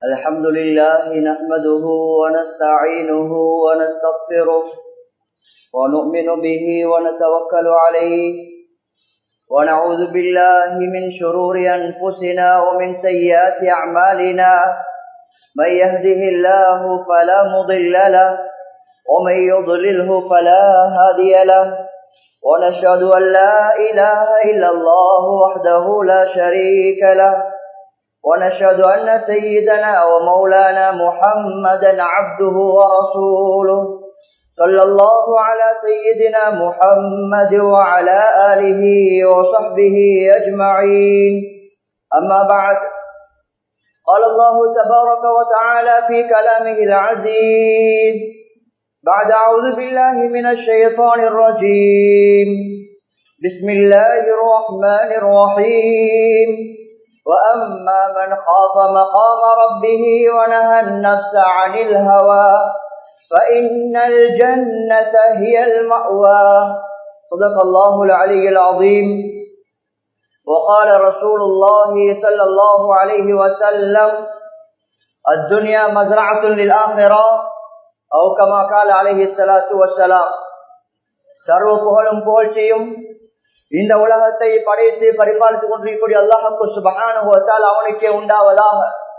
الحمد لله نحمده ونستعينه ونستغفره ونؤمن به ونتوكل عليه ونعوذ بالله من شرور أنفسنا ومن سيئات أعمالنا من يهده الله فلا مضل له ومن يضلله فلا هادي له ونشهد أن لا إله إلا الله وحده لا شريك له ونشهد أن سيدنا ومولانا محمدا عبده ورسوله صلى الله على سيدنا محمد وعلى آله وصحبه أجمعين أما بعد قال الله تبارك وتعالى في كلامه العزيز بعد أعوذ بالله من الشيطان الرجيم بسم الله الرحمن الرحيم وأما من خاف مقام ربه ونهى النفس عن الهوى فإن الجنة هي المأوى صدق الله العلي العظيم وقال رسول الله صلى الله عليه وسلم الدنيا مزرعة للآخرة أو كما قال عليه الصلاة والسلام சர்வ புகழும் புகழ்ச்சியும் இந்த உலகத்தை படைத்து பரிபாலித்துக் கொண்டிருக்கக்கூடிய அல்லாஹுக்கு சுபகானுபவத்தால் அவனுக்கே உண்டாவதாக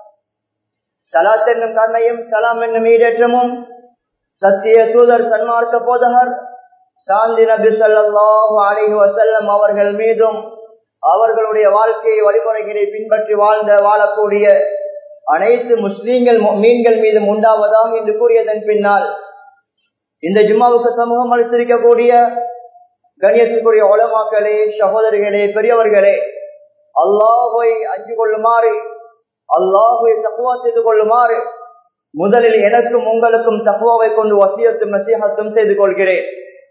சலாத் என்னும் கண்ணையும் சலாம் என்னும் ஈடேற்றமும் சத்திய தூதர் சன்மார்க்க போதகர் சாந்தி நபி சொல்லாஹு அலிஹி வசல்லம் அவர்கள் மீதும் அவர்களுடைய வாழ்க்கையை வழிமுறைகளை பின்பற்றி வாழ்ந்த வாழக்கூடிய அனைத்து முஸ்லீம்கள் மீன்கள் மீதும் உண்டாவதாக என்று கூறியதன் பின்னால் இந்த ஜும்மாவுக்கு சமூகம் அளித்திருக்கக்கூடிய கணியத்திற்குரிய உலமாக்களே சகோதரிகளே பெரியவர்களே அல்லாஹை அஞ்சு கொள்ளுமாறு அல்லாஹை தக்குவா செய்து கொள்ளுமாறு முதலில் எனக்கும் உங்களுக்கும் தக்குவாவை கொண்டு வசியத்தும் நசீகத்தும் செய்து கொள்கிறேன்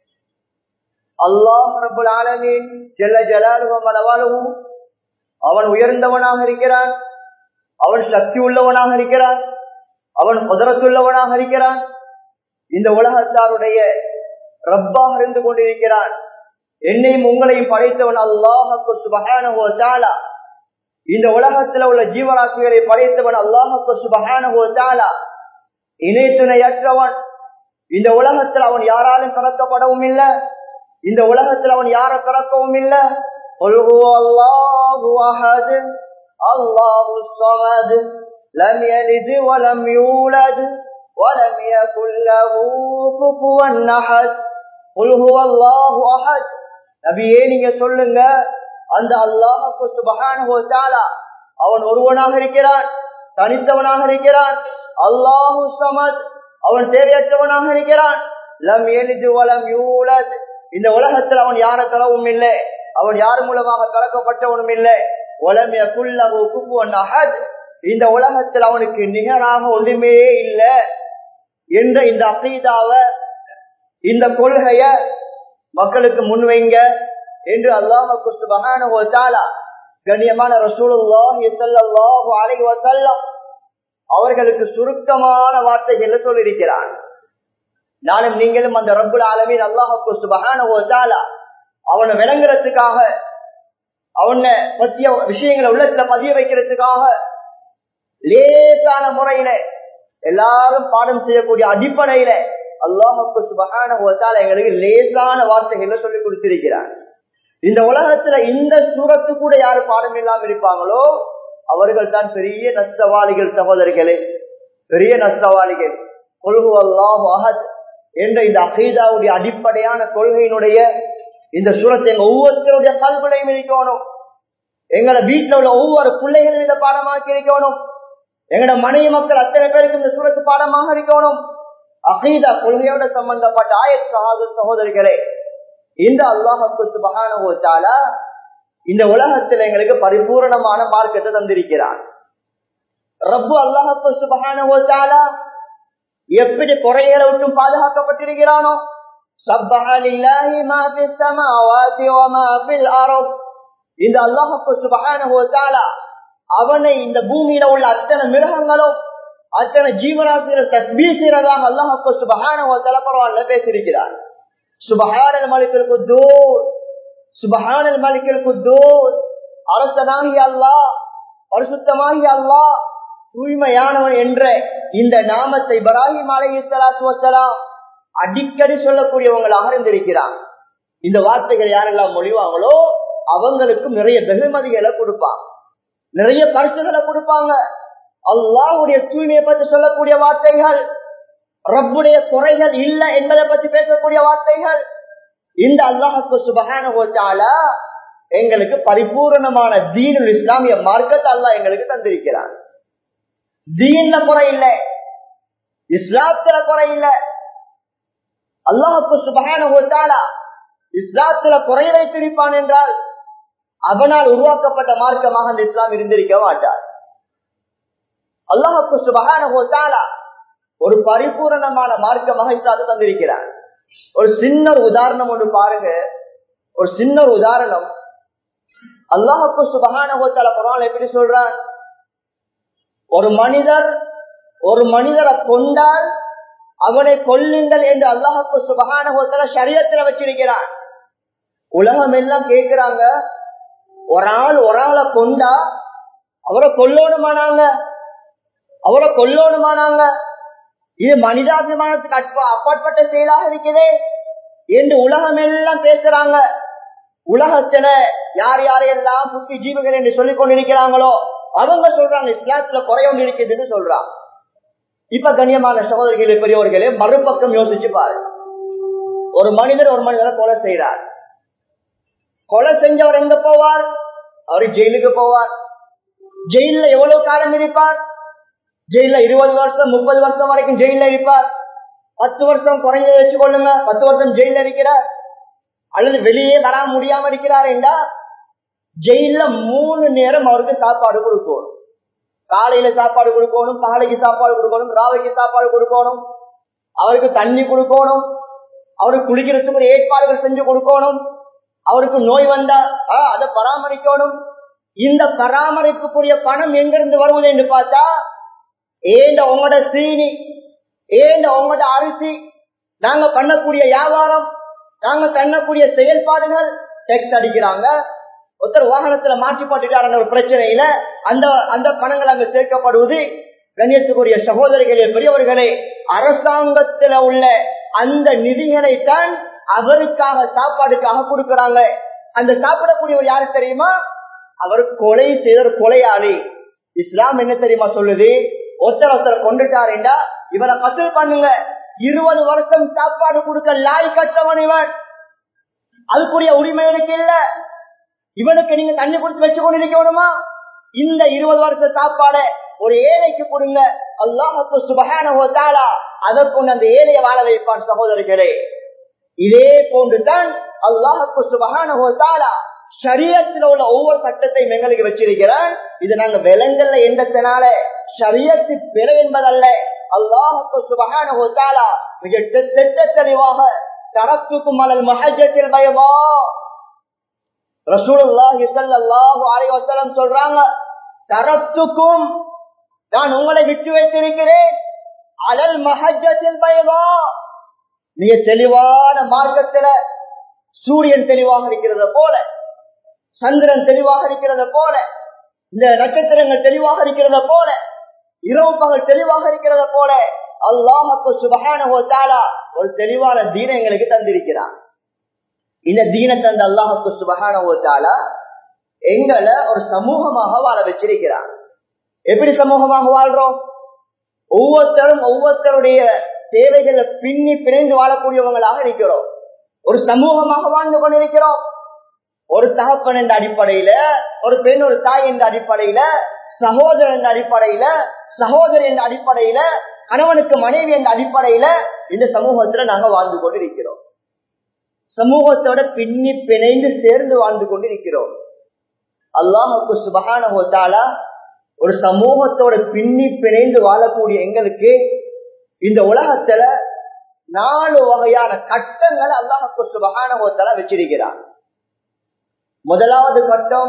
அல்லாஹ் ரபுல் ஆலமீன் ஜெல்ல ஜலாலுவும் அளவாலுவும் அவன் உயர்ந்தவனாக இருக்கிறான் அவன் சக்தி உள்ளவனாக இருக்கிறான் அவன் குதிரத்துள்ளவனாக இருக்கிறான் இந்த உலகத்தாருடைய ரப்பாக இருந்து கொண்டிருக்கிறான் என்னையும் உங்களையும் படைத்தவன் அல்லாஹக்கு சுபகான இந்த உலகத்தில் உள்ள ஜீவராசிகளை படைத்தவன் அல்லாஹக்கு சுபகான இணை துணையற்றவன் இந்த உலகத்தில் அவன் யாராலும் கலக்கப்படவும் இல்லை இந்த உலகத்தில் அவன் யார கலக்கவும் இல்லை அல்லாஹு சமது لم يلد ولم يولد ولم يكن له كفوا احد قل هو الله احد நபியே நீங்க சொல்லுங்க அந்த அல்லாஹு சுபஹானஹு தஆலா அவன் ஒருவனாக இருக்கிறான் தனித்தவனாக இருக்கிறான் அல்லாஹு சமத் அவன் தேவையற்றவனாக இருக்கிறான் லம் எலிது வலம் யூலத் இந்த உலகத்தில் அவன் யார கலவும் இல்லை அவன் யார் மூலமாக கலக்கப்பட்டவனும் இல்லை உலமிய குல்லகு குப்புவன் அஹத் இந்த உலகத்தில் அவனுக்கு நிகராக ஒன்றுமே இல்லை என்ற இந்த அசீதாவ இந்த கொள்கைய மக்களுக்கு முன்வைங்க என்று அல்லாஹு சுபகான கண்ணியமான ரசூலுல்லாஹி ஸல்லல்லாஹு அலைஹி வஸல்லம் அவர்களுக்கு சுருக்கமான வார்த்தைகளை சொல்லியிருக்கிறான் நானும் நீங்களும் அந்த ரப்புல் ஆலமீன் அல்லாஹுக்கு சுபகான அவனை விளங்குறதுக்காக அவனை பத்திய விஷயங்களை உள்ளத்துல பதிய வைக்கிறதுக்காக லேசான முறையில எல்லாரும் பாடம் செய்யக்கூடிய அடிப்படையில அல்லாஹுக்கு சுபகான எங்களுக்கு லேசான வார்த்தைகளை சொல்லி கொடுத்திருக்கிறார் இந்த உலகத்துல இந்த சூரத்து கூட யாரு பாடம் இல்லாம இருப்பாங்களோ அவர்கள் தான் பெரிய நஷ்டவாளிகள் சகோதரிகளே பெரிய நஷ்டவாளிகள் கொள்கு அல்லாஹ் அஹத் என்ற இந்த அகீதாவுடைய அடிப்படையான கொள்கையினுடைய இந்த சூரத்தை எங்க ஒவ்வொருத்தருடைய கல்விலையும் இருக்கணும் எங்களை வீட்டுல உள்ள ஒவ்வொரு பிள்ளைகளும் இந்த பாடமாக்கி இருக்கணும் எங்களோட மனைவி மக்கள் அத்தனை பேருக்கு இந்த சூரத்து பாடமாக இருக்கணும் அகீதா கொள்கையோட சம்பந்தப்பட்ட ஆயத் சகாது சகோதரிகளே இந்த அல்லாஹுக்கு சுபகான இந்த உலகத்தில் எங்களுக்கு பரிபூர்ணமான மார்க்கத்தை தந்திருக்கிறார் ரப்பு அல்லாஹுக்கு சுபகான எப்படி குறைகளை விட்டும் பாதுகாக்கப்பட்டிருக்கிறானோ இந்த அல்லாஹுக்கு சுபகான அவனை இந்த பூமியில உள்ள அத்தனை மிருகங்களும் அத்தனை ஜீவராசிகளை தஸ்பீ செய்யறதாக அல்லாஹு சுபகான தலைப்பரவான்ல பேசியிருக்கிறார் சுபஹானல் மலிக்கல் குத்தூர் சுபஹானல் மலிக்கல் குத்தூர் அரசனாகி அல்லாஹ் பரிசுத்தமாகி அல்லாஹ் தூய்மையானவன் என்ற இந்த நாமத்தை இப்ராஹிம் அலஹி சலாத்து வசலாம் அடிக்கடி சொல்லக்கூடியவங்களாக இருந்திருக்கிறான் இந்த வார்த்தைகள் யாரெல்லாம் மொழிவாங்களோ அவங்களுக்கும் நிறைய வெகுமதிகளை கொடுப்பாங்க நிறைய பரிசுகளை கொடுப்பாங்க அல்லாஹுடைய தூய்மையை பற்றி சொல்லக்கூடிய வார்த்தைகள் ரப்புடைய குறைகள் இல்லை என்பதை பற்றி பேசக்கூடிய வார்த்தைகள் இந்த அல்லாஹுக்கு சுபகான எங்களுக்கு பரிபூர்ணமான தீனுல் இஸ்லாமிய மார்க்கத்தை அல்லாஹ் எங்களுக்கு தந்திருக்கிறார் தீன்ல குறை இல்லை இஸ்லாத்துல குறை இல்லை அல்லாஹுக்கு சுபகான இஸ்லாத்துல குறை வைத்திருப்பான் என்றால் அவனால் உருவாக்கப்பட்ட மார்க்கமாக அந்த இஸ்லாம் இருந்திருக்க மாட்டார் அல்லாஹுக்கு சுபகான ஒரு பரிபூரணமான மார்க்கமாக இஸ்லாத்தை தந்திருக்கிறார் ஒரு சின்ன உதாரணம் ஒன்று பாருங்க ஒரு சின்ன உதாரணம் அல்லாஹுக்கு சுபகான குரான் எப்படி சொல்றான் ஒரு மனிதர் ஒரு மனிதரை கொண்டால் அவனை கொல்லுங்கள் என்று அல்லாஹுக்கு சுபகான சரீரத்தில் வச்சிருக்கிறான் உலகம் எல்லாம் கேட்கிறாங்க ஒரு ஆள் ஒரு ஆளை கொண்டா அவரை கொல்லணுமானாங்க அவரை கொல்லணுமானாங்க இது மனிதாபிமானத்துக்கு அற்ப அப்பாற்பட்ட செயலாக இருக்குதே என்று உலகம் எல்லாம் பேசுறாங்க உலகத்துல யார் யாரையெல்லாம் புத்தி ஜீவிகள் என்று சொல்லிக் கொண்டிருக்கிறாங்களோ அவங்க சொல்றாங்க இஸ்லாத்துல குறையொன்று இருக்குதுன்னு சொல்றாங்க இப்ப கண்ணியமான சகோதரிகளே பெரியவர்களே மறுபக்கம் யோசிச்சு பாரு ஒரு மனிதர் ஒரு மனிதரை கொலை செய்யறார் கொலை செஞ்சவர் எங்க போவார் அவர் ஜெயிலுக்கு போவார் ஜெயில எவ்வளவு காலம் இருப்பார் ஜெயில இருபது வருஷம் முப்பது வருஷம் வரைக்கும் ஜெயில இருப்பார் பத்து வருஷம் குறைஞ்ச வச்சு கொள்ளுங்க பத்து வருஷம் ஜெயில இருக்கிறார் அல்லது வெளியே வர முடியாம இருக்கிறார் என்றா ஜெயில மூணு நேரம் அவருக்கு சாப்பாடு கொடுக்கணும் காலையில சாப்பாடு கொடுக்கணும் காலைக்கு சாப்பாடு கொடுக்கணும் ராவைக்கு சாப்பாடு கொடுக்கணும் அவருக்கு தண்ணி கொடுக்கணும் அவருக்கு குளிக்கிறதுக்கு ஒரு ஏற்பாடுகள் செஞ்சு கொடுக்கணும் அவருக்கு நோய் வந்தா அதை பராமரிக்கணும் இந்த பராமரிப்புக்குரிய பணம் எங்கிருந்து வருவது என்று பார்த்தா ஏண்ட உங்களோட சீனி ஏண்ட உங்களோட அரிசி நாங்க பண்ணக்கூடிய வியாபாரம் நாங்க பண்ணக்கூடிய செயல்பாடுகள் டெக்ஸ் அடிக்கிறாங்க ஒருத்தர் வாகனத்துல மாற்றி போட்டுட்டார் ஒரு பிரச்சனையில அந்த அந்த பணங்கள் அங்கு சேர்க்கப்படுவது கண்ணியத்துக்குரிய சகோதரிகளே பெரியவர்களே அரசாங்கத்துல உள்ள அந்த நிதிகளை தான் அவருக்காக சாப்பாடுக்காக கொடுக்கறாங்க அந்த சாப்பிடக்கூடியவர் யாரு தெரியுமா அவர் கொலை செய்த கொலையாளி இஸ்லாம் என்ன தெரியுமா சொல்லுது ஒருத்தர் ஒருத்தர் கொண்டுட்டாருண்டா இவரை கசல் பண்ணுங்க இருபது வருஷம் சாப்பாடு கொடுக்க லாய் கட்டவன் இவன் அதுக்குரிய உரிமை எனக்கு இல்ல இவனுக்கு நீங்க தண்ணி குடிச்சு வச்சு கொண்டு இருக்கணுமா இந்த இருபது வருஷ சாப்பாட ஒரு ஏழைக்கு கொடுங்க அல்லாஹுக்கு சுபகான அதை கொண்டு அந்த ஏழையை வாழ வைப்பான் சகோதரர்களே இதே போன்றுதான் அல்லாஹுக்கு சுபகான சரியத்தில் உள்ள ஒவ்வொரு சட்டத்தையும் எங்களுக்கு வச்சிருக்கிறான் இது நாங்க விலங்கல்ல எந்தத்தினால சரியத்து பிற என்பதல்ல அல்லாஹுக்கு சுபகான மிக திட்ட தெளிவாக தரத்துக்கும் மலல் மகஜத்தில் பயவா ரசூலுல்லாஹி ஸல்லல்லாஹு அலைஹி வஸல்லம் சொல்றாங்க தரத்துக்கும் நான் உங்களை விட்டு வைத்திருக்கிறேன் அலல் மஹஜத்தில் பயவா மிக தெளிவான மார்க்கத்துல சூரியன் தெளிவாக இருக்கிறத போல சந்திரன் தெளிவாக இருக்கிறத போல இந்த நட்சத்திரங்கள் தெளிவாக இருக்கிறத போல இரவு பகல் தெளிவாக இருக்கிறத போல அல்லாஹு சுபகான ஒரு தெளிவான தீன எங்களுக்கு தந்திருக்கிறான் இந்த தீன தந்த அல்லாஹு சுபகான எங்களை ஒரு சமூகமாக வாழ வச்சிருக்கிறான் எப்படி சமூகமாக வாழ்றோம் ஒவ்வொருத்தரும் ஒவ்வொருத்தருடைய தேவைகளை பின்னி பிணைந்து வாழக்கூடியவங்களாக இருக்கிறோம் ஒரு சமூகமாக வாழ்ந்து கொண்டிருக்கிறோம் ஒரு தகப்பன் என்ற அடிப்படையில ஒரு பெண் ஒரு தாய் என்ற அடிப்படையில சகோதரன் என்ற அடிப்படையில சகோதரி என்ற அடிப்படையில கணவனுக்கு மனைவி என்ற அடிப்படையில இந்த சமூகத்துல நாங்க வாழ்ந்து கொண்டிருக்கிறோம் சமூகத்தோட பின்னி பிணைந்து சேர்ந்து வாழ்ந்து கொண்டிருக்கிறோம் அல்லாஹுக்கு சுபகான ஒரு சமூகத்தோட பின்னி பிணைந்து வாழக்கூடிய எங்களுக்கு இந்த உலகத்துல நாலு வகையான கட்டங்கள் அல்லாஹுக்கு சுபகான வச்சிருக்கிறார் முதலாவது கட்டம்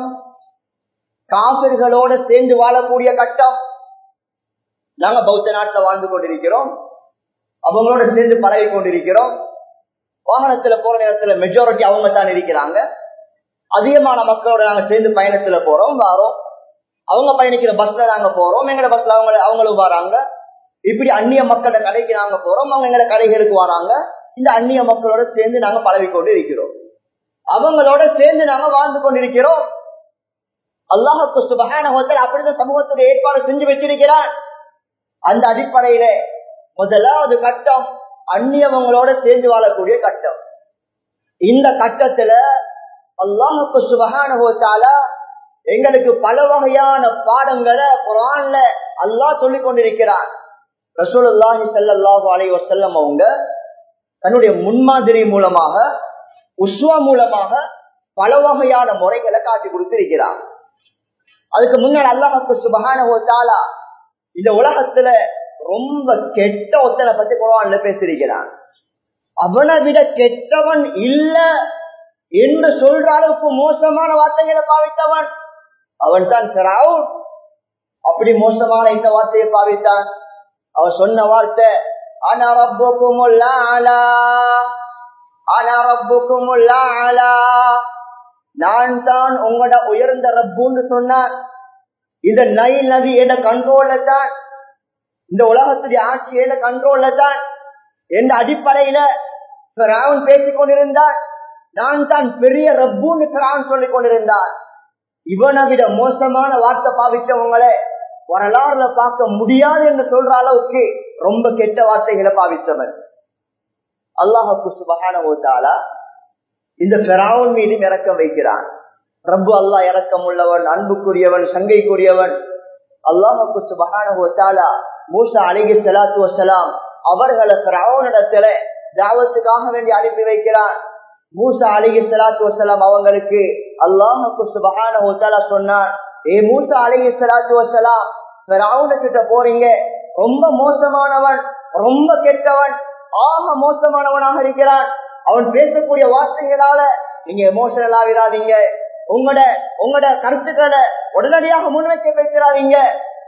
காசர்களோட சேர்ந்து வாழக்கூடிய கட்டம் நாங்க பௌத்த நாட்டுல வாழ்ந்து கொண்டிருக்கிறோம் அவங்களோட சேர்ந்து பழகி கொண்டிருக்கிறோம் வாகனத்துல போற நேரத்துல மெஜாரிட்டி அவங்க தான் இருக்கிறாங்க அதிகமான மக்களோட நாங்க சேர்ந்து பயணத்துல போறோம் வாரோம் அவங்க பயணிக்கிற பஸ்ல நாங்க போறோம் எங்கட பஸ்ல அவங்க அவங்களும் வராங்க இப்படி அந்நிய மக்களோட கடைக்கு நாங்க போறோம் அவங்க எங்கட கடைகளுக்கு வராங்க இந்த அந்நிய மக்களோட சேர்ந்து நாங்க பழகி கொண்டு இருக்கிறோம் அவங்களோட சேர்ந்து நாங்க வாழ்ந்து கொண்டிருக்கிறோம் அல்லாஹுக்கு சுபகான ஹோட்டல் அப்படிதான் சமூகத்துடைய ஏற்பாடு செஞ்சு வச்சிருக்கிறார் அந்த அடிப்படையில முதலாவது கட்டம் அந்நியவங்களோட சேர்ந்து வாழக்கூடிய கட்டம் இந்த கட்டத்துல அல்லாஹுக்கு சுபகான ஹோட்டால எங்களுக்கு பல வகையான பாடங்களை குரான்ல அல்லாஹ் சொல்லிக் கொண்டிருக்கிறார் ரசூலுல்லாஹி ஸல்லல்லாஹு அலைஹி வஸல்லம் அவங்க தன்னுடைய முன்மாதிரி மூலமாக உஸ்வா மூலமாக பல வகையான முறைகளை காட்டி கொடுத்திருக்கிறார் அதுக்கு முன்னாடி அல்லாஹுக்கு சுபகான ஹோட்டாலா இந்த உலகத்துல ரொம்ப கெட்ட ஒத்தனை பத்தி குரான்ல பேசியிருக்கிறான் அவனை விட கெட்டவன் இல்ல என்று சொல்ற அளவுக்கு மோசமான வார்த்தைகளை பாவித்தவன் அவன் தான் அப்படி மோசமான இந்த வார்த்தையை பாவித்தான் அவன் சொன்ன வார்த்தை ஆனா ரப்புக்கும் ஆனா ரப்புக்கும் நான் தான் உங்களோட உயர்ந்த ரப்புன்னு சொன்னான் இந்த நைல் நதி எட கண்ட்ரோல்ல தான் இந்த உலகத்துடைய ஆட்சி எட கண்ட்ரோல்ல தான் என்ற அடிப்படையில ராவன் பேசிக் கொண்டிருந்தான் நான் தான் பெரிய ரப்புன்னு ராவன் சொல்லிக் கொண்டிருந்தான் இவனை விட மோசமான வார்த்தை பாவிச்சவங்களை வரலாறுல பார்க்க முடியாது என்று சொல்ற அளவுக்கு ரொம்ப கெட்ட வார்த்தைகளை பாவித்தவன் அல்லாஹு சுபகான ஓத்தாலா இந்த பெராவன் மீதும் இறக்கம் வைக்கிறான் ரப்பு அல்லா இறக்கம் உள்ளவன் அன்புக்குரியவன் சங்கைக்குரியவன் அல்லாஹுக்கு சுபகான ஓத்தாலா மூசா அலிகி சலாத்து வசலாம் அவர்களை பெராவனிடத்துல தாவத்துக்காக வேண்டி அனுப்பி வைக்கிறான் மூசா அலிகி சலாத்து வசலாம் அவங்களுக்கு அல்லாஹுக்கு சுபகான ஓத்தாலா சொன்னான் ஏ மூசா அலிகி சலாத்து வசலாம் கிட்ட போறீங்க ரொம்ப மோசமானவன் ரொம்ப கெட்டவன் ஆக மோசமானவனாக இருக்கிறான் அவன் பேசக்கூடிய வார்த்தைகளால நீங்க எமோஷனல் ஆகிறாதீங்க உங்களோட உங்களோட கருத்துக்களை உடனடியாக முன்வைக்க வைக்கிறாதீங்க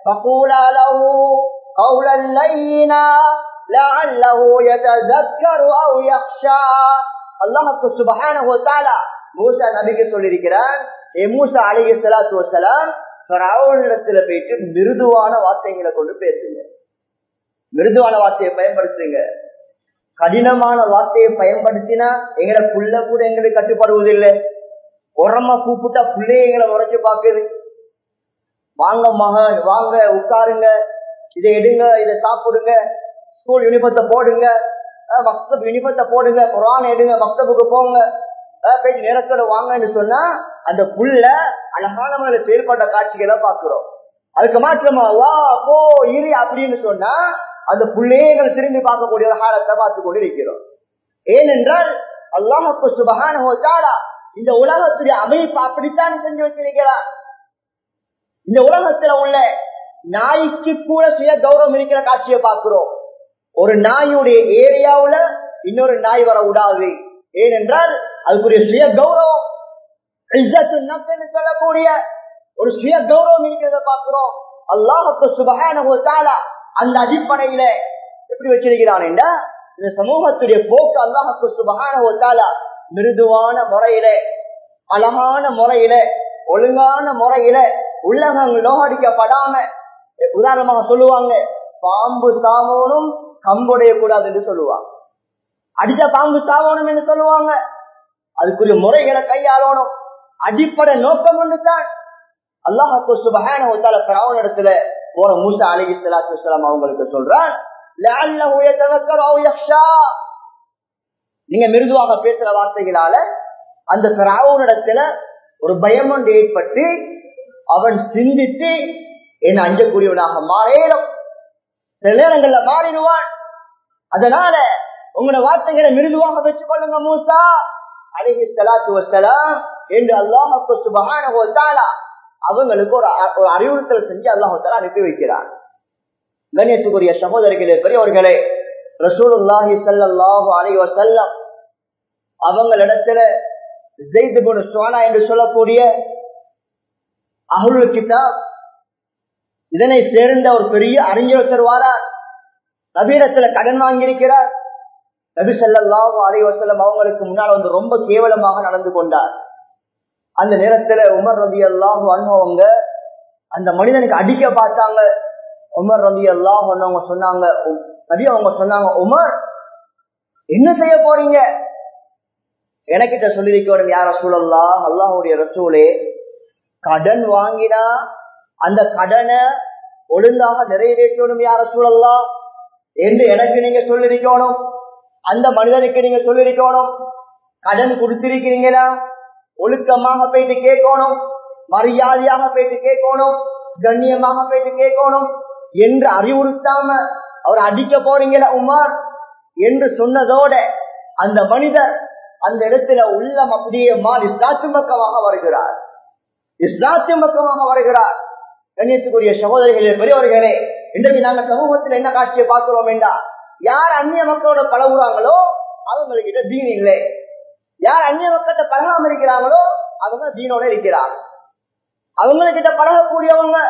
அல்லாஹுக்கு சுபகான மூசா நபிக்கு சொல்லியிருக்கிறான் ஏ மூசா அலிக சலாத்து வசலாம் இடத்துல போயிட்டு மிருதுவான வார்த்தைகளை கொண்டு பேசுங்க மிருதுவான வார்த்தையை பயன்படுத்துங்க கடினமான வார்த்தையை பயன்படுத்தினா எங்கட புள்ள கூட எங்களுக்கு கட்டுப்படுவதில்லை உரமா கூப்பிட்டா பிள்ளைய எங்களை உரைச்சு பாக்குது வாங்க மகன் வாங்க உட்காருங்க இதை எடுங்க இதை சாப்பிடுங்க ஸ்கூல் யூனிஃபத்தை போடுங்க மக்தப் யூனிஃபத்தை போடுங்க குரான் எடுங்க மக்தபுக்கு போங்க பேச்சு நேரத்தோட வாங்கன்னு சொன்னா அந்த புள்ள அழகான முறையில செயல்பட்ட காட்சிகளை பாக்குறோம் அதுக்கு மாற்றமா வா போ இரு அப்படின்னு சொன்னா அந்த பிள்ளைகள் திரும்பி பார்க்கக்கூடிய ஒரு காலத்தை பார்த்து கொண்டு இருக்கிறோம் ஏனென்றால் அல்லாஹுக்கு சுபகான இந்த உலகத்துடைய அமைப்பு அப்படித்தான் செஞ்சு வச்சிருக்கிறார் இந்த உலகத்துல உள்ள நாய்க்கு கூட சுய கௌரவம் இருக்கிற காட்சியை பார்க்கிறோம் ஒரு நாயுடைய ஏரியாவுல இன்னொரு நாய் வர விடாது ஏனென்றால் அதுக்குரிய சுய கௌரவம் சொல்லக்கூடிய ஒரு சுய கௌரவம் இருக்கிறத பார்க்கிறோம் அல்லாஹுக்கு சுபகான அந்த அடிப்படையில எப்படி வச்சிருக்கிறான் இந்த சமூகத்துடைய போக்கு அல்லாஹுக்கு சுபகான மிருதுவான முறையில அழகான முறையில ஒழுங்கான முறையில உள்ளகங்கள் நோகடிக்கப்படாம உதாரணமாக சொல்லுவாங்க பாம்பு சாமோனும் கம்புடைய கூடாது என்று சொல்லுவாங்க அடிச்ச பாம்பு சாவணும் என்று சொல்லுவாங்க அதுக்குரிய முறைகளை கையாளணும் அடிப்படை நோக்கம் ஒன்றுதான் அல்லாஹு சுபகான இடத்துல போன மூசா அலி சலாத்து வலாம் அவங்களுக்கு சொல்றான் நீங்க மிருதுவாக பேசுற வார்த்தைகளால அந்த பிராவனிடத்துல ஒரு பயம் ஒன்று ஏற்பட்டு அவன் சிந்தித்து என்ன அஞ்சக்கூடியவனாக மாறேனும் சில நேரங்கள்ல மாறிடுவான் அதனால உங்களோட வார்த்தைகளை மிருதுவாக வச்சுக் கொள்ளுங்க மூசா அழகி சலாத்து வசலாம் என்று அல்லாஹு சுபகான அவங்களுக்கு ஒரு ஒரு அறிவுறுத்தல் செஞ்சு அல்லாஹால அனுப்பி வைக்கிறார் கண்ணியத்துக்குரிய சகோதரர்களே பெரியவர்களே ரசூலுல்லாஹி சல்லாஹூ அலி வசல்லம் அவங்களிடத்துல ஜெயிது குணு சோனா என்று சொல்லக்கூடிய அருள் கிதாப் இதனை சேர்ந்த ஒரு பெரிய அறிஞர் தருவாரார் நபீரத்துல கடன் வாங்கியிருக்கிறார் நபி சல்லாஹூ அலி வசல்லம் அவங்களுக்கு முன்னால் வந்து ரொம்ப கேவலமாக நடந்து கொண்டார் அந்த நேரத்துல உமர் ரபி அல்லாஹு அவங்க அந்த மனிதனுக்கு அடிக்க பார்த்தாங்க உமர் ரவி எல்லாம் ஒன்னவங்க சொன்னாங்க நபி அவங்க சொன்னாங்க உமர் என்ன செய்ய போறீங்க எனக்கிட்ட சொல்லிருக்கணும் யார சூழல்லா அல்லாஹுடைய ரசூலே கடன் வாங்கினா அந்த கடனை ஒழுங்காக நிறைவேற்றணும் யார சூழல்லா என்று எனக்கு நீங்க சொல்லிருக்கணும் அந்த மனிதனுக்கு நீங்க சொல்லிருக்கணும் கடன் கொடுத்திருக்கிறீங்களா ஒழுக்கமாக போயிட்டு கேட்கணும் மரியாதையாக போயிட்டு கேட்கணும் கண்ணியமாக போயிட்டு கேட்கணும் என்று அறிவுறுத்தாம அவர் அடிக்க போறீங்களா உமார் என்று சொன்னதோட அந்த மனிதர் அந்த இடத்துல உள்ளம் அப்படியே மாறி இஸ்லாத்து பக்கமாக வருகிறார் இஸ்லாத்து பக்கமாக வருகிறார் கண்ணியத்துக்குரிய சகோதரிகளே பெரியவர்களே இன்றைக்கு நாங்க சமூகத்தில் என்ன காட்சியை பார்க்கிறோம் என்றா யார் அந்நிய மக்களோட பழகுறாங்களோ அவங்ககிட்ட தீன் இல்லை யார் அந்நிய மக்கள்கிட்ட பழகாம இருக்கிறாங்களோ அவங்க தீனோட இருக்கிறாங்க அவங்ககிட்ட பழகக்கூடியவங்க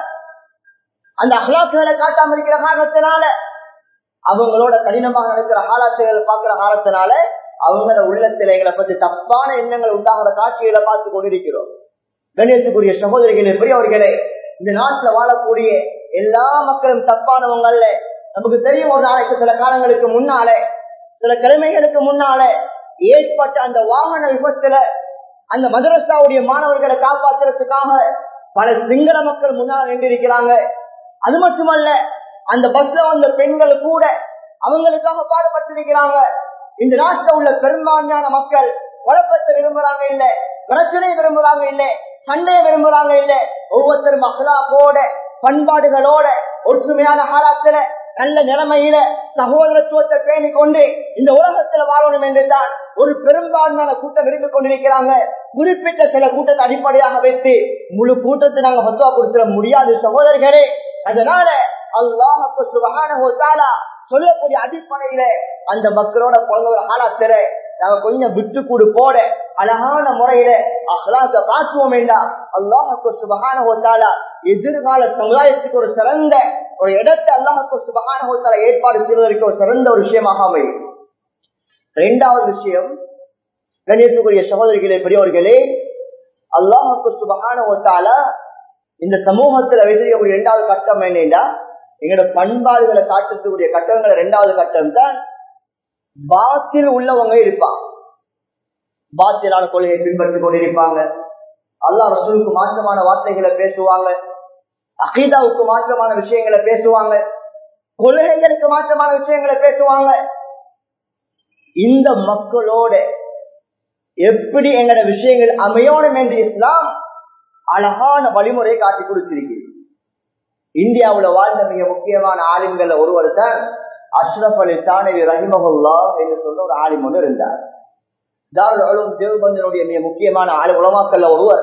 அந்த அகலாக்குகளை காட்டாம இருக்கிற காரணத்தினால அவங்களோட கடினமாக நடக்கிற ஆலாத்துகளை பார்க்கிற காலத்தினால அவங்கள உள்ளத்துல எங்களை பத்தி தப்பான எண்ணங்கள் உண்டாகிற காட்சிகளை பார்த்து கொண்டிருக்கிறோம் கணியத்துக்குரிய சகோதரிகளே பெரியவர்களே இந்த நாட்டுல வாழக்கூடிய எல்லா மக்களும் தப்பானவங்க அல்ல நமக்கு தெரியும் ஒரு நாளைக்கு சில காலங்களுக்கு முன்னாலே சில கிழமைகளுக்கு முன்னாலே ஏற்பட்ட அந்த வாகன விபத்துல அந்த மதரசாவுடைய மாணவர்களை காப்பாற்றுறதுக்காக பல சிங்கள மக்கள் முன்னால் நின்றிருக்கிறாங்க அது மட்டுமல்ல அந்த பஸ்ல வந்த பெண்கள் கூட அவங்களுக்காக பாடுபட்டிருக்கிறாங்க இந்த நாட்டில் உள்ள பெரும்பான்மையான மக்கள் குழப்பத்தை விரும்புறாங்க இல்ல பிரச்சனை விரும்புறாங்க இல்ல சண்டையை விரும்புறாங்க இல்ல ஒவ்வொருத்தரும் அகலாக்கோட பண்பாடுகளோட ஒற்றுமையான காலத்துல நல்ல நிலைமையில சகோதரத்துவத்தை பேணி கொண்டு இந்த உலகத்துல வாழணும் என்றுதான் ஒரு பெரும்பான்மையான கூட்டம் விரும்பிக் கொண்டிருக்கிறாங்க குறிப்பிட்ட சில கூட்டத்தை அடிப்படையாக வைத்து முழு கூட்டத்தை நாங்க பத்துவா கொடுத்துட முடியாது சகோதரர்களே அதனால அல்லாஹ் சுபகான சொல்லக்கூடிய அடிப்படையில அந்த மக்களோட பிறந்த ஒரு காலத்துல நாங்க கொஞ்சம் விட்டு கூடு போட அழகான முறையில அஹ்லாக்க காட்டுவோம் வேண்டாம் அல்லாஹுக்கு சுபகான ஹோத்தாலா எதிர்கால சமுதாயத்துக்கு ஒரு சிறந்த ஒரு இடத்தை அல்லாஹுக்கு சுபகான ஹோத்தாலா ஏற்பாடு செய்வதற்கு ஒரு சிறந்த ஒரு விஷயமாக அமையும் இரண்டாவது விஷயம் கணியத்துக்குரிய சகோதரிகளே பெரியவர்களே அல்லாஹுக்கு சுபகான ஹோத்தாலா இந்த சமூகத்துல வைத்திருக்கக்கூடிய இரண்டாவது கட்டம் என்னன்னா எங்களோட பண்பாடுகளை காட்டக்கூடிய கட்டங்கள் இரண்டாவது கட்டம் தான் பாத்தில் உள்ளவங்க இருப்பாங்க பாத்திலான கொள்கையை பின்பற்றிக் கொண்டிருப்பாங்க அல்லா ரசூலுக்கு மாற்றமான வார்த்தைகளை பேசுவாங்க அகீதாவுக்கு மாற்றமான விஷயங்களை பேசுவாங்க கொள்கைகளுக்கு மாற்றமான விஷயங்களை பேசுவாங்க இந்த மக்களோட எப்படி எங்கட விஷயங்கள் அமையணும் என்று இஸ்லாம் அழகான வழிமுறையை காட்டி கொடுத்திருக்கிறது இந்தியாவுல வாழ்ந்த மிக முக்கியமான ஆளுங்கள்ல ஒருவர் தான் அஷ்ரப் அலி தானவி ரஹிமகுல்லா என்று சொல்ல ஒரு ஆலிம் ஒன்று இருந்தார் தாருல் தேவபந்தனுடைய மிக முக்கியமான ஆளு உலமாக்கல்ல ஒருவர்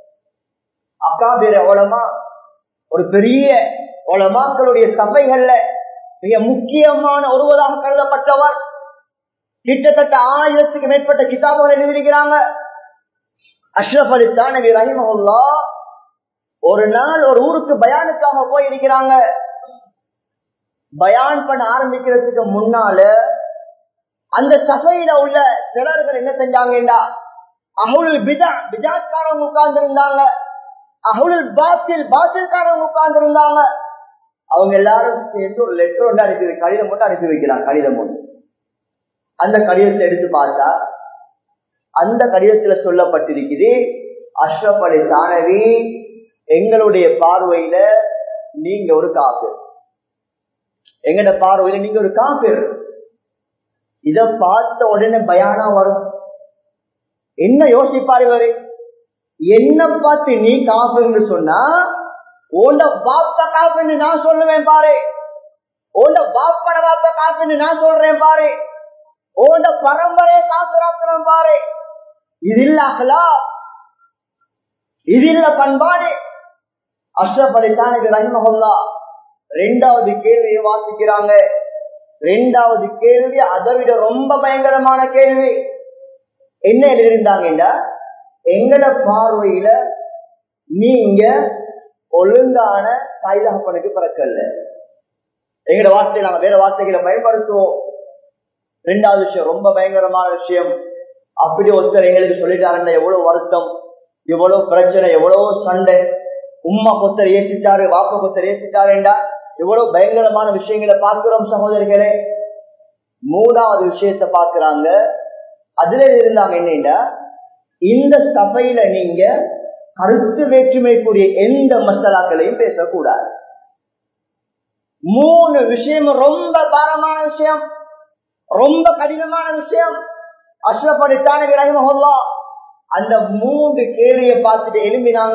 அக்காபிர உலமா ஒரு பெரிய உலமாக்களுடைய சபைகள்ல மிக முக்கியமான ஒருவராக கருதப்பட்டவர் கிட்டத்தட்ட ஆயிரத்துக்கு மேற்பட்ட கிதாபுகள் எழுதியிருக்கிறாங்க அஷ்ரப் அலி தானவி ரஹிமகுல்லா ஒரு நாள் ஒரு ஊருக்கு பயானுக்காக போயிருக்கிறாங்க பயான் பண்ண ஆரம்பிக்கிறதுக்கு முன்னால அந்த சபையில உள்ள சிலர்கள் என்ன செஞ்சாங்கடா அமுல் பிதா பிஜாத்காரங்க உட்கார்ந்து இருந்தாங்க அமுல் பாத்தில் பாத்தில்காரங்க உட்கார்ந்து இருந்தாங்க அவங்க எல்லாரும் சேர்ந்து ஒரு லெட்டர் ஒன்று அனுப்பி கடிதம் மட்டும் அனுப்பி வைக்கிறாங்க கடிதம் ஒன்று அந்த கடிதத்தை எடுத்து பார்த்தா அந்த கடிதத்துல சொல்லப்பட்டிருக்குது அஷ்ரப் அலி சானவி எங்களுடைய பார்வையில நீங்க ஒரு காப்பு எங்கட பார்வையில நீங்க ஒரு காப்பீர் இத பார்த்த உடனே பயானா வரும் என்ன யோசிப்பாரு இவரு என்ன பார்த்து நீ காப்புன்னு சொன்னா உண்ட பாப்ப காப்புன்னு நான் சொல்லுவேன் பாரு உண்ட பாப்பட பாப்ப காப்புன்னு நான் சொல்றேன் பாரு உண்ட பரம்பரையை காப்புறாக்குறேன் பாரு இது இல்லாகலா இது இல்ல பண்பாடு அஷ்ரப் அலி தானவி ரஹிமஹுல்லா ரெண்டாவது கேள்வியை வாசிக்கிறாங்க ரெண்டாவது கேள்வி அதை விட ரொம்ப பயங்கரமான கேள்வி என்ன எழுதியிருந்தாங்கன்னா எங்கட பார்வையில நீங்க ஒழுங்கான தாய்தகப்பனுக்கு பிறக்கல எங்கட வார்த்தை நாங்க வேற வார்த்தைகளை பயன்படுத்துவோம் ரெண்டாவது விஷயம் ரொம்ப பயங்கரமான விஷயம் அப்படி ஒருத்தர் எங்களுக்கு சொல்லிட்டாருன்னா எவ்வளவு வருத்தம் எவ்வளவு பிரச்சனை எவ்வளவு சண்டை உம்மா கொத்தர் ஏசிட்டாரு வாப்ப கொத்தர் ஏசிட்டாருண்டா எவ்வளவு பயங்கரமான விஷயங்களை பார்க்கிறோம் சகோதரிகளே மூணாவது விஷயத்த பாக்குறாங்க அதுல இருந்தாங்க என்னன்னா இந்த சபையில நீங்க கருத்து வேற்றுமைக்குரிய எந்த மசாலாக்களையும் பேசக்கூடாது மூணு விஷயம் ரொம்ப பாரமான விஷயம் ரொம்ப கடினமான விஷயம் அஸ்ரப்படித்தான ரஹிமஹுல்லா அந்த மூன்று கேள்வியை பார்த்துட்டு எழும்பினாங்க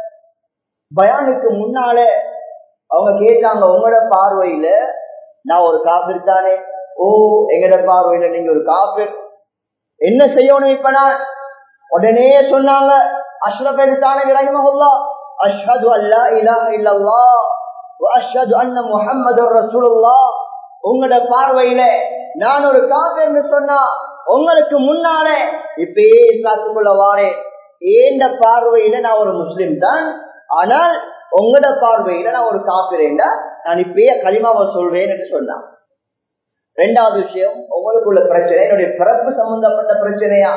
பயானுக்கு முன்னால அவங்க கேட்டாங்க உங்களோட பார்வையில நான் ஒரு காபிர் தானே ஓ எங்கட பார்வையில நீங்க ஒரு காபிர் என்ன செய்யணும் இப்ப நான் உடனே சொன்னாங்க அஷ்ரப் எடுத்தான ரஹிமஹுல்லா அஷ்ஹது அல்லா இலாஹ இல்லல்லாஹ் அஷ்ஹது அன்ன முஹம்மது ரசூலுல்லாஹ் உங்களோட பார்வையில நான் ஒரு காபிர்னு சொன்னா உங்களுக்கு முன்னாலே இப்பயே காத்துக்குள்ள வாரேன் ஏண்ட பார்வையில நான் ஒரு முஸ்லிம் தான் ஆனால் உங்களோட பார்வையில நான் ஒரு காப்பிரேண்டா நான் இப்பயே களிமாவை சொல்றேன் என்று சொன்னான் ரெண்டாவது விஷயம் உங்களுக்குள்ள பிரச்சனை என்னுடைய பிறப்பு சம்பந்தப்பட்ட பிரச்சனையா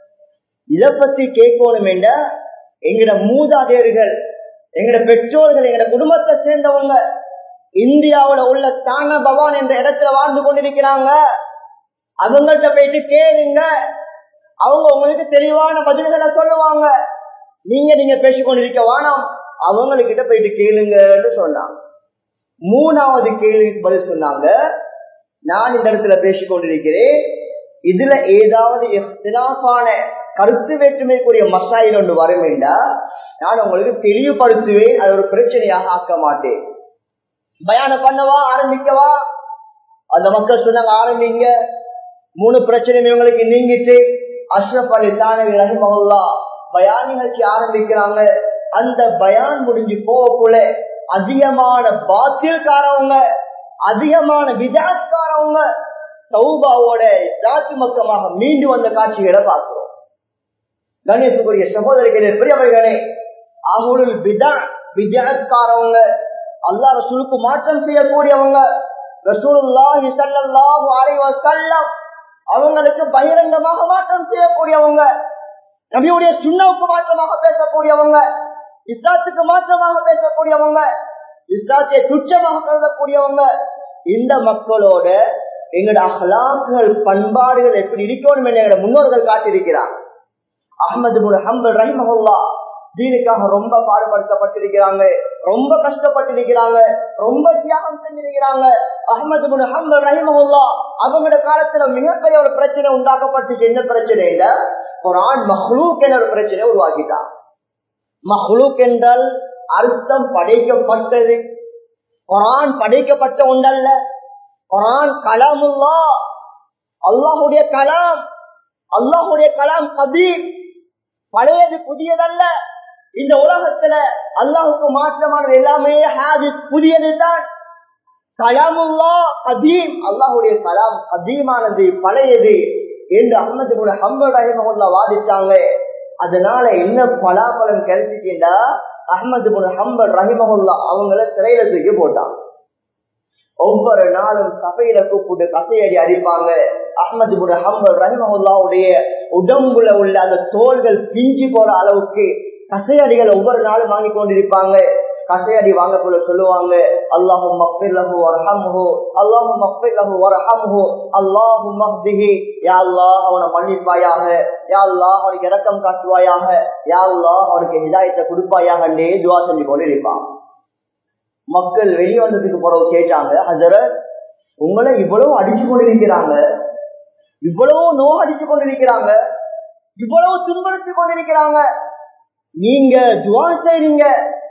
இத பத்தி கேட்கணும் என்ற எங்கட மூதாதையர்கள் எங்கட பெற்றோர்கள் எங்கட குடும்பத்தை சேர்ந்தவங்க இந்தியாவுல உள்ள தான பவான் என்ற இடத்துல வாழ்ந்து கொண்டிருக்கிறாங்க அவங்கள்ட்ட போயிட்டு கேளுங்க அவங்க உங்களுக்கு தெளிவான பதில்களை சொல்லுவாங்க நீங்க நீங்க பேசிக்கொண்டிருக்க வேணாம் அவங்ககிட்ட போயிட்டு கேளுங்கன்னு சொன்னாங்க மூணாவது கேள்விக்கு பதில் சொன்னாங்க நான் இந்த இடத்துல பேசிக்கொண்டிருக்கிறேன் இதுல ஏதாவது எஃப்திலாஃபான கருத்து வேற்றுமைக்குரிய மசாயில் ஒன்று வரும் என்றா நான் உங்களுக்கு தெளிவுபடுத்துவேன் அது ஒரு பிரச்சனையாக ஆக்க மாட்டேன் பயானம் பண்ணவா ஆரம்பிக்கவா அந்த மக்கள் சொன்னாங்க ஆரம்பிங்க மூணு பிரச்சனை இவங்களுக்கு நீங்கிட்டு அஷ்ரப் அலி தானவி ரஹிமஹுல்லா பயான் நிகழ்ச்சி ஆரம்பிக்கிறாங்க அந்த பயான் முடிஞ்சு போகக்குள்ள அதிகமான பாத்தியக்காரவங்க அதிகமான விஜாத்காரவங்க சௌபாவோட ஜாத்தி மக்கமாக மீண்டு வந்த காட்சிகளை பார்க்கிறோம் கணேசுக்குரிய சகோதரிகளே பெரியவர்களே அவங்களுள் விதா விஜயாத்காரவங்க அல்லா ரசூலுக்கு மாற்றம் செய்யக்கூடியவங்க ரசூலுல்லாஹி ஸல்லல்லாஹு அலைஹி வஸல்லம் அவங்களுக்கு பகிரங்கமாக மாற்றம் செய்யக்கூடியவங்க நபியுடைய சுண்ணவுக்கு மாற்றமாக பேசக்கூடியவங்க இஸ்லாத்துக்கு மாற்றமாக பேசக்கூடியவங்க இஸ்லாத்தை துச்சமாக கருதக்கூடியவங்க இந்த மக்களோட எங்களோட அகலாக்குகள் பண்பாடுகள் எப்படி இருக்கணும் என்று எங்களோட முன்னோர்கள் காட்டியிருக்கிறார் அகமது முன் ஹம்பல் ரஹிமஹுல்லா தீனுக்காக ரொம்ப பாடுபடுத்தப்பட்டிருக்கிறாங்க ரொம்ப கஷ்டப்பட்டிருக்கிறாங்க ரொம்ப தியாகம் செஞ்சிருக்கிறாங்க அகமது முன் ஹம்பல் ரஹிமஹுல்லா அவங்களோட காலத்துல மிகப்பெரிய ஒரு பிரச்சனை உண்டாக்கப்பட்டுச்சு என்ன பிரச்சனை இல்ல குரான் மஹ்லூக் என்ற ஒரு பிரச்சனை உருவாக்கிட்டான் மஹ்லூக் என்றால் அர்த்தம் படைக்கப்பட்டது குரான் படைக்கப்பட்ட ஒன்றல்ல குரான் கலாமுல்லா அல்லாஹுடைய கலாம் அல்லாஹுடைய கலாம் கபீர் பழையது புதியதல்ல இந்த உலகத்துல அல்லாஹுக்கு மாற்றமானது எல்லாமே ஹாதிஸ் புதியது தான் கலாமுல்லா கதீம் அல்லாஹுடைய கலாம் கதீமானது பழையது என்று அஹமது கூட ஹம்பல் ரஹிமஹுல்லா வாதிட்டாங்க அதனால என்ன பலாபலம் கிடைச்சிட்டா அஹமது குன் ஹம்பல் ரஹிமஹுல்லா அவங்கள சிறையில தூக்கி போட்டாங்க ஒவ்வொரு நாளும் சபையில கூப்பிட்டு கசையடி அடிப்பாங்க அஹமது குன் ஹம்பல் ரஹிமஹுல்லாவுடைய உடம்புல உள்ள அந்த தோள்கள் பிஞ்சு போற அளவுக்கு கசையடிகளை ஒவ்வொரு நாளும் வாங்கி கொண்டிருப்பாங்க கசையடி வாங்கக்குள்ள சொல்லுவாங்க அல்லாஹும் மஃபில்லஹு வர்ஹம்ஹு அல்லாஹும் மஃபில்லஹு வர்ஹம்ஹு அல்லாஹும் மஹ்திஹி யா அல்லாஹ் அவனை மன்னிப்பாயாக யா அல்லாஹ் அவனுக்கு இரக்கம் காட்டுவாயாக யா அல்லாஹ் அவனுக்கு ஹிதாயத்தை கொடுப்பாயாகன்னே துவா சொல்லி கொண்டிருப்பான் மக்கள் வெளியே வந்ததுக்கு பிறகு கேட்டாங்க ஹசரத் உங்களை இவ்வளவு அடிச்சு கொண்டிருக்கிறாங்க இவ்வளவு நோ அடிச்சு கொண்டிருக்கிறாங்க இவ்வளவு துன்படுத்தி கொண்டிருக்கிறாங்க நீங்க துவா செய்றீங்க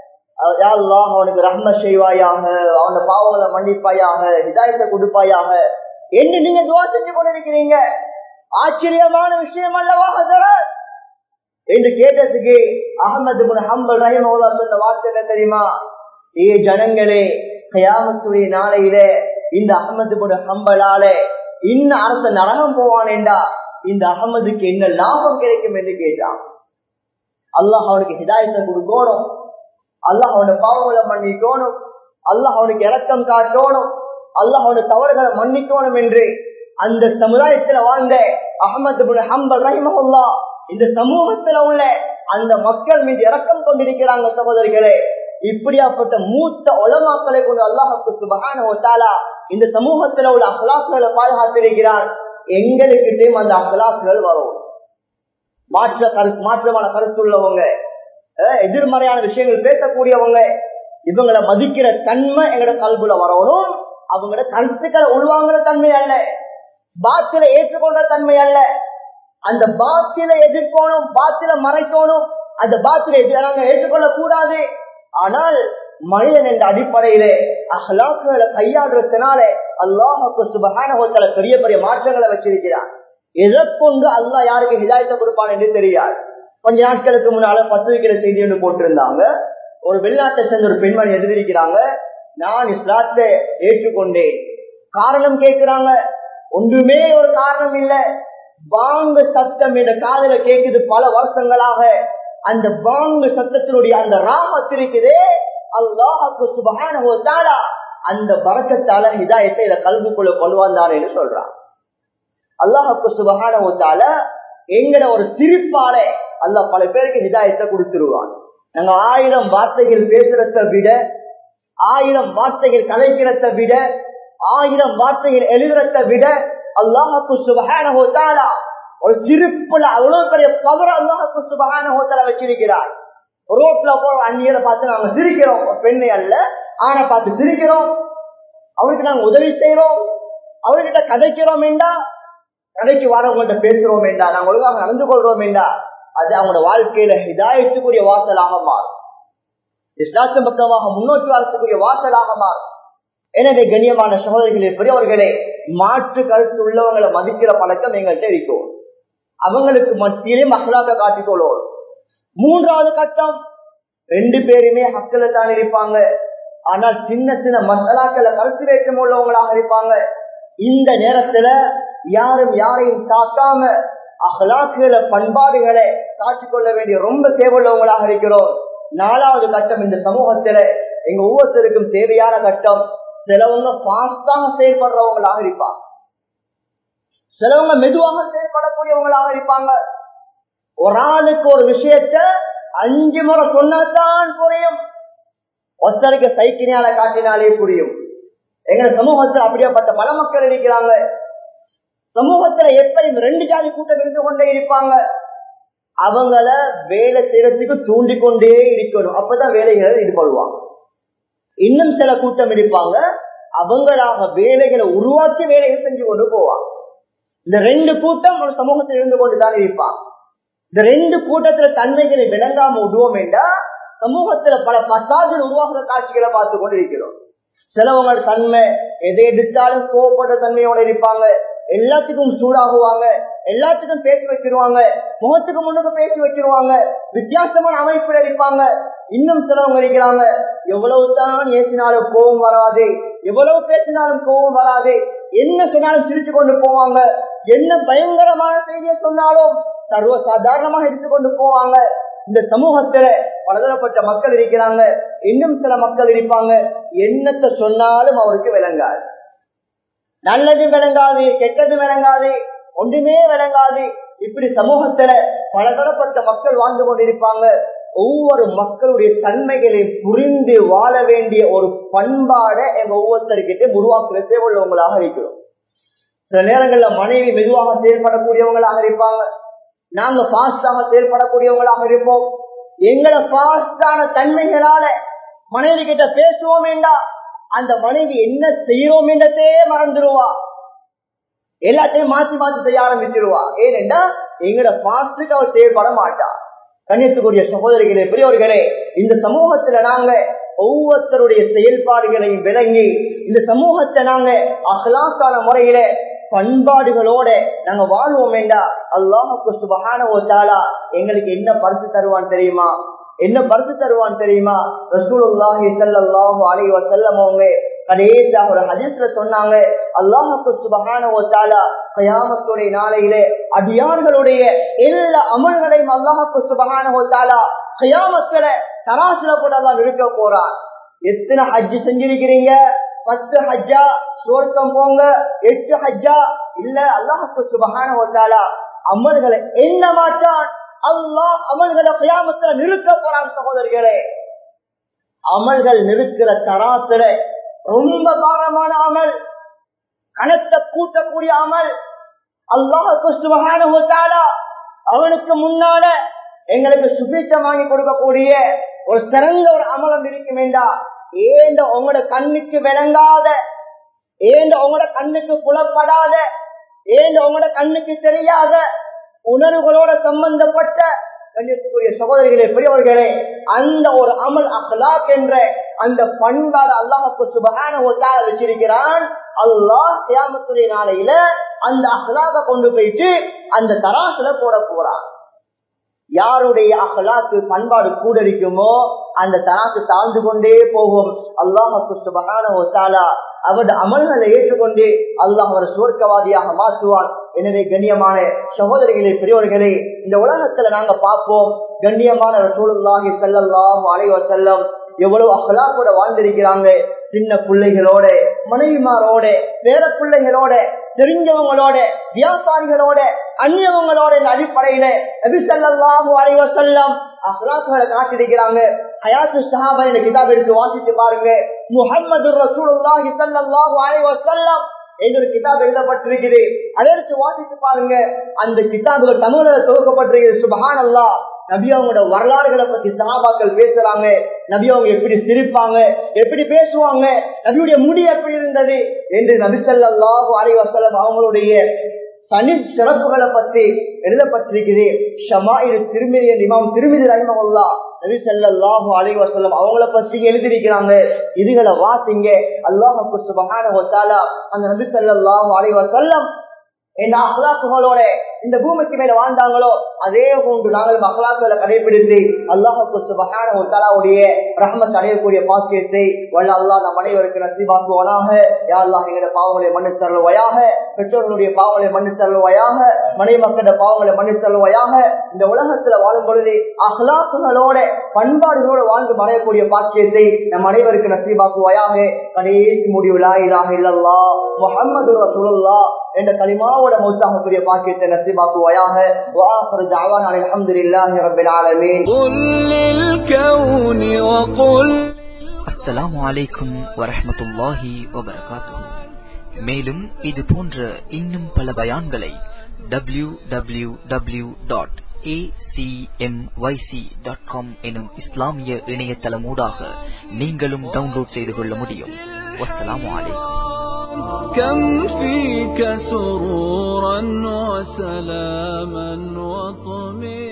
அவனுக்கு ரஹ்ம செய்வாயாக அவன பாவங்களை மன்னிப்பாயாக ஹிதாயத்தை கொடுப்பாயாக என்று நீங்க துவா செஞ்சு கொண்டிருக்கிறீங்க ஆச்சரியமான விஷயம் அல்லவா ஹசரத் என்று கேட்டதுக்கு அகமது முன் ஹம்பல் ரஹிம் சொன்ன வார்த்தை என்ன தெரியுமா ஏ ஜனங்களே கயாமத்துடைய நாளையில இந்த அகமது முன் ஹம்பலால இன்னும் அரச நரகம் போவானேண்டா இந்த அகமதுக்கு என்ன லாபம் கிடைக்கும் என்று கேட்டான் அல்லாஹ் அவனுக்கு ஹிதாயத்தை கொடுக்கணும் அல்லாஹ் அவன பாவங்களை மன்னிக்கணும் அல்லாஹ் அவனுக்கு இறக்கம் காட்டணும் அல்லாஹ் அவன தவறுகளை மன்னிக்கணும் என்று அந்த சமுதாயத்துல வாழ்ந்த அகமது ஹம்பல் ரஹிமஹுல்லா இந்த சமூகத்துல உள்ள அந்த மக்கள் மீது இறக்கம் கொண்டிருக்கிறாங்க சகோதரிகளே இப்படியாப்பட்ட மூத்த உலமாக்களை கொண்டு அல்லாஹுக்கு சுபகான இந்த சமூகத்துல உள்ள அகலாக்களை பாதுகாத்திருக்கிறான் எங்களுக்கிட்டையும் அந்த அகலாக்கள் வரும் மாற்ற கருத்து மாற்றமான கருத்துள்ளவங்க எதிர்மறையான விஷயங்கள் பேசக்கூடியவங்க இவங்களை மதிக்கிற தன்மை எங்கட கல்புல வரணும் அவங்களோட கருத்துக்களை உள்வாங்குற தன்மை அல்ல பாத்தில ஏற்றுக்கொண்ட தன்மை அல்ல அந்த பாத்தில எதிர்க்கணும் பாத்தில மறைக்கணும் அந்த பாத்தில நாங்க ஏற்றுக்கொள்ள கூடாது ஆனால் மனிதன் என்ற அடிப்படையிலே அஹ்லாக்குகளை கையாடுறதுனால அல்லாஹுக்கு சுபகான பெரிய பெரிய மாற்றங்களை வச்சிருக்கிறான் எதை கொண்டு அல்லாஹ் யாருக்கு ஹிதாயத்தை கொடுப்பான் என்று தெரியாது கொஞ்ச நாட்களுக்கு முன்னால பத்திரிகையில செய்தி ஒன்று போட்டிருந்தாங்க ஒரு வெளிநாட்டை சேர்ந்த ஒரு பெண்மணி எழுதியிருக்கிறாங்க நான் இஸ்லாத்தை ஏற்றுக்கொண்டேன் காரணம் கேட்கிறாங்க ஒன்றுமே ஒரு காரணம் இல்ல பாங்கு சத்தம் என்ற காதல கேக்குது பல வருஷங்களாக அந்த பாங்கு சத்தத்தினுடைய அந்த ராமத் இருக்குதே அல்லாஹுக்கு சுபகான அந்த பறக்கத்தால இதாயத்தை இதை கல்விக்குள்ள கொண்டு வந்தான் என்று சொல்றான் அல்லாஹுக்கு சுபகான எங்கட ஒரு சிரிப்பால அல்ல பல பேருக்கு ஹிதாயத்தை கொடுத்துருவான் நாங்க ஆயிரம் வார்த்தைகள் பேசுறத விட ஆயிரம் வார்த்தைகள் கலைக்கிறத விட ஆயிரம் வார்த்தைகள் எழுதுறத விட அல்லாஹுக்கு சுபகான ஒரு சிரிப்புல அவ்வளவு பெரிய பவர் அல்லாஹுக்கு சுபகான ஹோட்டல வச்சிருக்கிறார் ரோட்ல போற அந்நியரை பார்த்து நாங்க சிரிக்கிறோம் பெண்ணை அல்ல ஆனை பார்த்து சிரிக்கிறோம் அவருக்கு நாங்க உதவி செய்யறோம் அவர்கிட்ட கதைக்கிறோம் என்றா கடைக்கு வரவங்கள்ட்ட பேசுறோம் என்றா நாங்க ஒழுங்காக நடந்து கொள்றோம் என்றா அது அவங்களோட வாழ்க்கையில ஹிதாயத்துக்குரிய வாசலாக மாறும் இஸ்லாத்தின் பக்கமாக முன்னோக்கி வரத்துக்குரிய வாசலாக மாறும் எனவே கண்ணியமான சகோதரிகளே பெரியவர்களே மாற்று கருத்து உள்ளவங்களை மதிக்கிற பழக்கம் எங்கள்கிட்ட இருக்கும் அவங்களுக்கு மத்தியிலே மகளாக காட்டிக்கொள்வோம் மூன்றாவது கட்டம் ரெண்டு பேருமே ஹக்கில தான் இருப்பாங்க ஆனால் சின்ன சின்ன மசாலாக்களை கருத்து வேற்றம் உள்ளவங்களாக இருப்பாங்க இந்த நேரத்துல யாரும் யாரையும் தாக்காம அகலாக்குகளை பண்பாடுகளை காட்டிக்கொள்ள வேண்டிய ரொம்ப தேவையுள்ளவங்களாக இருக்கிறோம் நாலாவது கட்டம் இந்த சமூகத்துல எங்க ஒவ்வொருத்தருக்கும் தேவையான கட்டம் சிலவங்க பாஸ்டாக செயல்படுறவங்களாக இருப்பாங்க சிலவங்க மெதுவாக செயல்படக்கூடியவங்களாக இருப்பாங்க ஒரு ஆளுக்கு ஒரு விஷயத்த அஞ்சு முறை சொன்னாதான் புரியும் ஒருத்தருக்கு சைக்கிளியால காட்டினாலே புரியும் எங்க சமூகத்துல அப்படியாப்பட்ட பல மக்கள் இருக்கிறாங்க சமூகத்துல எப்படி ரெண்டு ஜாதி கூட்டம் இருந்து கொண்டே இருப்பாங்க அவங்கள வேலை செய்யறதுக்கு தூண்டி கொண்டே இருக்கணும் அப்பதான் வேலைகளை ஈடுபடுவாங்க இன்னும் சில கூட்டம் இருப்பாங்க அவங்களாக வேலைகளை உருவாக்கி வேலைகள் செஞ்சு கொண்டு போவாங்க இந்த ரெண்டு கூட்டம் ஒரு சமூகத்தில் இருந்து கொண்டுதான் இருப்பாங்க இந்த ரெண்டு கூட்டத்துல தன்மைகளை விளங்காம விடுவோம் என்றா சமூகத்துல பல பத்தாஜில் உருவாக்குற காட்சிகளை பார்த்து கொண்டு இருக்கிறோம் சிலவங்க தன்மை எதை எடுத்தாலும் கோவப்பட்ட தன்மையோட இருப்பாங்க எல்லாத்துக்கும் சூடாகுவாங்க எல்லாத்துக்கும் பேசி வச்சிருவாங்க முகத்துக்கு முன்னுக்கு பேசி வச்சிருவாங்க வித்தியாசமான அமைப்புல இருப்பாங்க இன்னும் சிலவங்க இருக்கிறாங்க எவ்வளவுதான் ஏசினாலும் கோபம் வராது எவ்வளவு பேசினாலும் கோபம் வராது என்ன சொன்னாலும் சிரிச்சு கொண்டு போவாங்க என்ன பயங்கரமான செய்தியை சொன்னாலும் சர்வ சாதாரணமாக எடுத்துக்கொண்டு போவாங்க இந்த சமூகத்துல பலதரப்பட்ட மக்கள் இருக்கிறாங்க இன்னும் சில மக்கள் இருப்பாங்க என்னத்தை சொன்னாலும் அவருக்கு விளங்காது நல்லது விளங்காது கெட்டது விளங்காது ஒன்றுமே விளங்காது இப்படி சமூகத்துல பலதரப்பட்ட மக்கள் வாழ்ந்து கொண்டிருப்பாங்க ஒவ்வொரு மக்களுடைய தன்மைகளை புரிந்து வாழ வேண்டிய ஒரு பண்பாட எங்க ஒவ்வொருத்தருக்கிட்ட உருவாக்குற தேவையுள்ளவங்களாக இருக்கிறோம் சில நேரங்கள்ல மனைவி மெதுவாக செயல்படக்கூடியவங்களாக இருப்பாங்க நாங்க பாஸ்டாக செயல்படக்கூடியவங்களாக இருப்போம் எங்களை பாஸ்டான தன்மைகளால மனைவி கிட்ட பேசுவோம் என்றா அந்த மனைவி என்ன செய்யறோம் என்றதே மறந்துடுவா எல்லாத்தையும் மாத்தி மாத்தி செய்ய ஆரம்பிச்சிருவா ஏனென்றா எங்களோட பாஸ்டுக்கு அவர் செயல்பட மாட்டா கண்ணியத்துக்குரிய சகோதரிகளே பெரியவர்களே இந்த சமூகத்துல நாங்க ஒவ்வொருத்தருடைய செயல்பாடுகளையும் விளங்கி இந்த சமூகத்தை நாங்க அகலாக்கான முறையில பண்பாடுகளோட நாங்க வாழ்வோம் வேண்டா அல்லாஹுக்கு சுபகான தாலா எங்களுக்கு என்ன பரிசு தருவான் தெரியுமா என்ன பரிசு தருவான் தெரியுமா ரசூலுல்லாஹி ஸல்லல்லாஹு அலைஹி வஸல்லம் அவங்க கடைசியா ஒரு ஹதீஸ்ல சொன்னாங்க அல்லாஹுக்கு சுபகான தாலா கயாமத்துடைய நாளையிலே அடியார்களுடைய எல்லா அமல்களையும் அல்லாஹுக்கு சுபகான தாலா கயாமத்துல தராசுல போட்டு அல்லாஹ் நிறுத்த போறான் எத்தனை ஹஜ்ஜு செஞ்சிருக்கிறீங்க பத்து ஹஜ்ஜா சுவர்க்கம் போங்க எட்டு ஹஜ்ஜா இல்ல அல்லாஹுக்கு சுபகான ஒத்தாலா அமல்களை என்ன மாட்டான் அல்லாஹ் அமல்களை கயாமத்துல நிறுத்த போறான் சகோதரிகளே அமல்கள் நிறுக்கிற தராத்துல ரொம்ப பாரமான அமல் கணத்தை கூட்டக்கூடிய அமல் அல்லாஹ் அவனுக்கு முன்னால எங்களுக்கு சுபீட்சம் வாங்கி கொடுக்கக்கூடிய ஒரு சிறந்த ஒரு அமலம் இருக்கும் வேண்டா ஏந்த உங்களோட கண்ணுக்கு விளங்காத ஏந்த உங்களோட கண்ணுக்கு புலப்படாத ஏந்த உங்களோட கண்ணுக்கு தெரியாத உணர்வுகளோட சம்பந்தப்பட்ட கண்ணியத்துக்குரிய சகோதரிகளே பெரியவர்களே அந்த ஒரு அமல் அஹ்லாக் என்ற அந்த பண்பாடு அல்லாஹுக்கு சுபகான ஒட்டாக வச்சிருக்கிறான் அல்லாஹ் கியாமத்துடைய நாளையில அந்த அஹ்லாக கொண்டு போயிட்டு அந்த தராசுல போட போறான் யாருடைய அகலாக்கு பண்பாடு கூட இருக்குமோ அந்த தராசு தாழ்ந்து கொண்டே போகும் அல்லாஹு சுபகான ஒத்தாலா அவரது அமல்களை ஏற்றுக்கொண்டு அல்லாஹ் அவர் சுவர்க்கவாதியாக மாற்றுவார் எனவே கண்ணியமான சகோதரிகளே பெரியவர்களே இந்த உலகத்துல நாங்க பார்ப்போம் கண்ணியமான சூழலாகி செல்லல்லாம் அலைவ செல்லம் எவ்வளவு அகலாக்கோட வாழ்ந்திருக்கிறாங்க சின்ன பிள்ளைகளோட மனைவிமாரோட பேர பிள்ளைகளோட தெரிஞ்சவங்களோட வியாபாரிகளோட அந்நியவங்களோட இந்த அடிப்படையில நபிசல்லாஹு அலைவ செல்லம் அஹ்லாக்குகளை காட்டிருக்கிறாங்க ஹயாத்து சஹாபா இந்த கிதாப் எடுத்து வாசித்து பாருங்க முகமது ரசூலுல்லாஹி ஸல்லல்லாஹு அலைஹி வஸல்லம் என்ற ஒரு கிதாப் எழுதப்பட்டிருக்குது அதை எடுத்து வாசித்து பாருங்க அந்த கிதாபுகள் தமிழ்ல தொகுக்கப்பட்டிருக்கிறது சுபஹான் அல்லாஹ் நபி அவங்களோட வரலாறுகளை பத்தி சகாபாக்கள் பேசுறாங்க நபி அவங்க எப்படி சிரிப்பாங்க எப்படி பேசுவாங்க நபியுடைய முடி எப்படி இருந்தது என்று நபிசல்லாஹு அலி வசலம் அவங்களுடைய தனி சிறப்புகளை பற்றி எழுதப்பட்டிருக்குது ஷமாயிரு திருமதி இமாம் திருமதி ரஹிமல்லா நபி சல்லாஹூ அலி வசல்லம் அவங்கள பற்றி எழுதியிருக்கிறாங்க இதுகளை வாசிங்க அல்லாஹு சுபகான ஒத்தாலா அந்த நபி சல்லாஹூ அலி வசல்லம் என்ன அகலாக்குகளோட இந்த பூமிக்கு மேல வாழ்ந்தாங்களோ அதே போன்று நாங்கள் அகலாக்களை கடைபிடித்து அல்லாஹுக்கு சுபகான ஒரு தலாவுடைய ரஹமத் அடையக்கூடிய பாக்கியத்தை வல்ல அல்லா நம் அனைவருக்கு நசிபாக்குவனாக யாரெல்லாம் எங்களுடைய பாவங்களை மண்ணு தருவாயாக பெற்றோர்களுடைய பாவங்களை மண்ணு தருவாயாக மனை மக்களோட பாவங்களை மண்ணு தருவாயாக இந்த உலகத்துல வாழும் பொழுது அகலாக்குகளோட பண்பாடுகளோட வாழ்ந்து மறையக்கூடிய பாக்கியத்தை நம் அனைவருக்கு நசிபாக்குவாயாக கடைசி முடிவு லாயிலாக இல்லல்லா முகமது ரசூலுல்லா என்ற களிமாவோட மௌத்தாகக்கூடிய பாக்கியத்தை நசிபாக்குவாயாக வாஹர் ஜாவான் அல்ஹம்துலில்லாஹி ரப்பில் ஆலமீன் قل للكون وقل அஸ்ஸலாமு அலைக்கும் வரஹ்மத்துல்லாஹி வபரகாத்துஹு மேலும் இது போன்ற இன்னும் பல பயான்களை W W W dot dot com எனும் இஸ்லாமிய இணையதளமூடாக நீங்களும் டவுன்லோட் செய்து கொள்ள முடியும் வஸ்ஸலாமு அலைக்கும் كم فيك سرورا وسلاما وطمئنا